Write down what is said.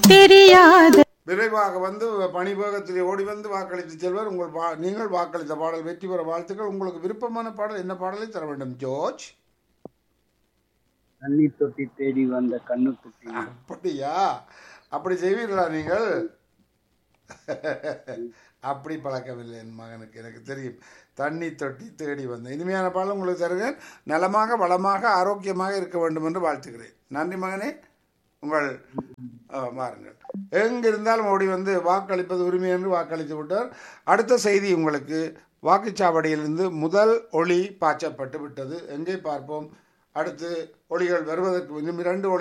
தெரியாத விரைவாக வந்து பணிபோகத்திலே ஓடி வந்து வாக்களித்து செல்வர் உங்கள் வா- நீங்கள் வாக்களித்த பாடல் வெற்றி பெற வாழ்த்துக்கள் உங்களுக்கு விருப்பமான பாடல் என்ன பாடலை தர வேண்டும் ஜோர்ஜ் தண்ணி தொட்டி தேடி வந்த கண்ணுக்குட்டி அப்படியா அப்படி செய்வீர்களா நீங்கள் அப்படி பழக்கமில்லை என் மகனுக்கு எனக்கு தெரியும் தண்ணி தொட்டி தேடி வந்தேன் இனிமையான பாடல் உங்களுக்கு தருகிறேன் நலமாக வளமாக ஆரோக்கியமாக இருக்க வேண்டும் என்று வாழ்த்துகிறேன் நன்றி மகனே உங்கள் ஆ, வாருங்கள் எங்கிருந்தாலும் ஓடி வந்து வாக்களிப்பது உரிமை என்று வாக்களித்து விட்டார் அடுத்த செய்தி உங்களுக்கு வாக்குச்சாவடியிலிருந்து முதல் ஒளி பாய்ச்சப்பட்டு விட்டது எங்கே பார்ப்போம் அடுத்து ஒளிகள் வருவதற்கு இன்னும் இரண்டு ஒளி